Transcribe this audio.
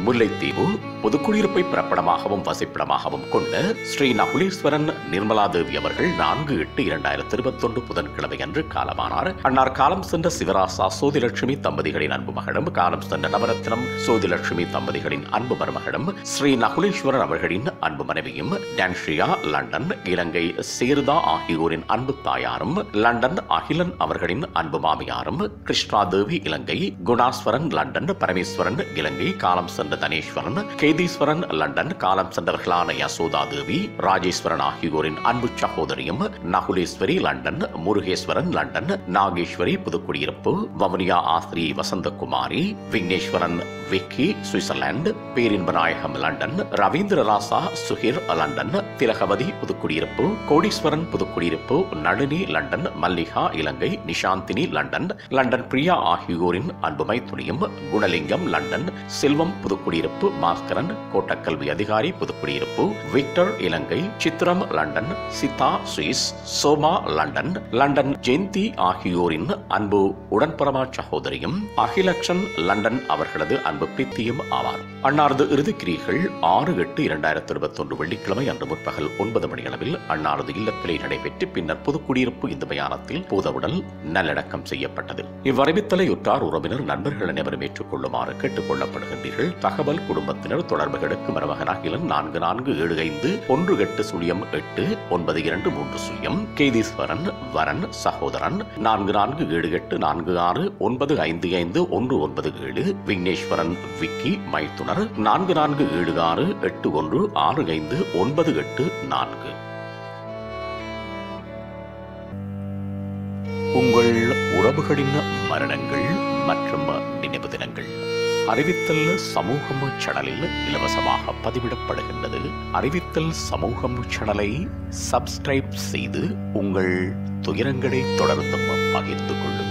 முல்லைத்தீவு பொதுக்குடியிருப்பை பிறப்பிடமாகவும் வசிப்பிடமாகவும் கொண்ட ஸ்ரீ நகுலேஸ்வரன் நிர்மலாதேவி அவர்கள் நான்கு எட்டு இரண்டாயிரத்தி இருபத்தொன்று புதன்கிழமை அன்று காலமானார் அன்னார் காலம் சென்ற சிவராசா சோதிலட்சுமி தம்பதிகளின் அன்பு மகளும் காலம் சென்ற நவரத்னம் சோதிலட்சுமி தம்பதிகளின் அன்பு மருமகளும் ஸ்ரீ நகுலேஸ்வரன் அவர்களின் அன்பு மனைவியும் டான்ஷியா லண்டன் இலங்கை சேர்தா ஆகியோரின் அன்பு தாயாரும் லண்டன் அகிலன் அவர்களின் அன்பு மாமியாரும் கிருஷ்ணாதேவி இலங்கை குணாஸ்வரன் லண்டன் பரமேஸ்வரன் இலங்கை காலம் சென்ற தனேஸ்வரன் கேதீஸ்வரன் லண்டன் காலம் சென்றவர்களான யசோதா தேவி ராஜேஸ்வரன் ஆகியோரின் அன்பு சகோதரியும் நகுலேஸ்வரி லண்டன் முருகேஸ்வரன் லண்டன் நாகேஸ்வரி புதுக்குடியிருப்பு வவுனியா ஆசிரியை Vasanthakumari Vigneswaran Vicky Switzerland Perinbanayagam London Ravindra Rasa Suhir London Thilagavathi Puthukkudiyiruppu Kodeeswaran Puthukkudiyiruppu Nalini London Mallika Ilangai Nishanthini London London Priya ஆகியோரின் அன்புமை துணியும் குணலிங்கம் லண்டன் செல்வம் புதுக்குடியிருப்பு பாஸ்கரன் கோட்டக்கல்வி அதிகாரி புதுக்குடியிருப்பு Victor Ilangai Chithram London Sitha Swiss Soma London London Jayanthi ஆகியோரின் அன்பு உடன்பரமா சகோதரியும் அகிலக்ஷன் லண்டன் அவர்களது அன்பு பித்தியும் ஆவார் அன்னாரது இறுதிக்கிரிகள் ஆறு எட்டு இரண்டாயிரத்தி இருபத்தி ஒன்று வெள்ளிக்கிழமை அன்று முற்பகல் ஒன்பது மணி அளவில் அன்னாரது இல்லத்திலே நடைபெற்று பின்னர் பொதுக்குடியிருப்பு இந்த மயானத்தில் பூதவுடல் நல்லடக்கம் செய்யப்பட்டது இவ்வறிவித்தலை உற்றார் உறவினர் நண்பர்கள் அனைவரும் ஏற்றுக்கொள்ளுமாறு கேட்டுக் கொள்ளப்படுகின்றீர்கள் தகவல் குடும்பத்தினர் தொடர்புகளுக்கு மருமகன் அகிலன் நான்கு நான்கு ஏழு ஐந்து ஒன்று எட்டு சுழியம் எட்டு ஒன்பது இரண்டு மூன்று சுழியம் கேதீஸ்வரன் வரன் சகோதரன் நான்கு நான்கு ஏழு எட்டு நான்கு ஆறு ஒன்பது ஐந்து ஐந்து ஒன்று ஒன்பது ஏழு விக்னேஸ்வரன் விக்கி மைத்துனர் நான்கு நான்கு ஏழு ஆறு எட்டு ஒன்று ஆறு ஐந்து ஒன்பது எட்டு நான்கு உங்கள் உறவுகளின் மரணங்கள் மற்றும் நினைவு தினங்கள் அறிவித்தல் சமூகம் சேனலில் இலவசமாக பதிவிடப்படுகின்றது அறிவித்தல் சமூகம் சேனலை சப்ஸ்கிரைப் செய்து உங்கள் துயரங்களை தொடர்ந்தும் பகிர்ந்து கொள்ளுங்கள்